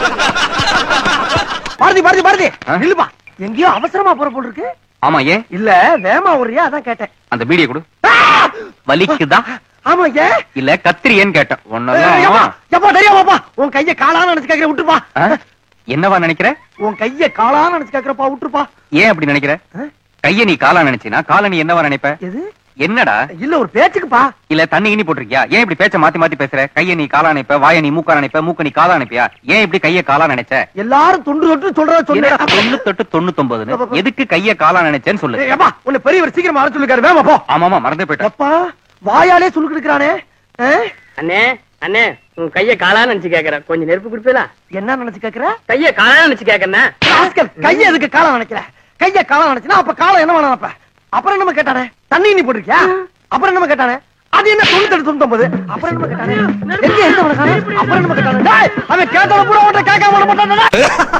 பாரதி பாரதி பாரதி ஆ? இல்லப்பா எங்கேயோ அவசரமா போற போல் இருக்கு ஆமா ஏன் இல்ல வேமா ஒரியா அதான் கேட்டேன் அந்த பீடியை கொடு ஆ! வலிக்குதா ஆமா ஏன் இல்ல கத்திரியேன்னு கேட்டேன் ஏய், ஒன்னதான் எப்பா, எப்பா தெரியாமாப்பா உன் கைய காலான்னு நினைச்சு கேக்குற விட்டுப்பா ஆ? என்னவா நினைக்கிற உன் கைய காலான்னு நினைச்சு கேக்குறப்பா விட்டுருப்பா ஏன் அப்படி நினைக்கிற ஆ? கைய நீ காலா நினைச்சினா கால நீ என்னவா நினைப்ப எது என்னடா இல்ல ஒரு பேச்சுக்குப்பா இல்ல தண்ணி இனி போட்டிருக்கியா ஏன் இப்படி பேச்ச மாத்தி மாத்தி பேசுற கைய நீ காலா நினைப்ப வாய நீ மூக்கா நினைப்ப மூக்க நீ காலா நினைப்பியா ஏன் இப்படி கைய காலா நினைச்ச எல்லாரும் தொண்டு தொட்டு சொல்றத என்னடா சொல்லுடா தொண்ணூத்தெட்டு தொண்ணூத்தொன்பதுன்னு எதுக்கு கைய காலா நினைச்சேன்னு சொல்லு ஏய், எப்பா உன்னை பெரியவர் சீக்கிரமா வர சொல்லிருக்காரு வேமா போ ஆமாமா மறந்தே போயிட்டேன் எப்பா வாயாலே சொல்லிட்டு இருக்கிறானே அண்ணே அண்ணே உன் கைய காலான்னு நினைச்சு கேக்குறேன் கொஞ்சம் நெருப்பு குடுப்பீங்களா என்ன நினைச்சு கேக்குற கைய காலான்னு நினைச்சு கேக்குறேன் ராஸ்கல், கைய எதுக்கு காலம் நினைக்கிற கைய காலம் நினைச்சுனா அப்ப காலம் என்ன வேணும் அப்ப அப்புறம் என்னமா கேட்டானே தண்ணி நீ போட்டிருக்கியா அப்புறம் என்னமா கேட்டானே அது என்ன தொண்ணூத்தெட்டு தொண்ணூத்தொன்பது அப்புறம் என்ன கேட்டானே எங்க எந்த அப்புறம் என்ன கேட்டானே டேய், அவன் கேட்டவன் பூரா உன்கிட்ட கேட்காம விட மாட்டானே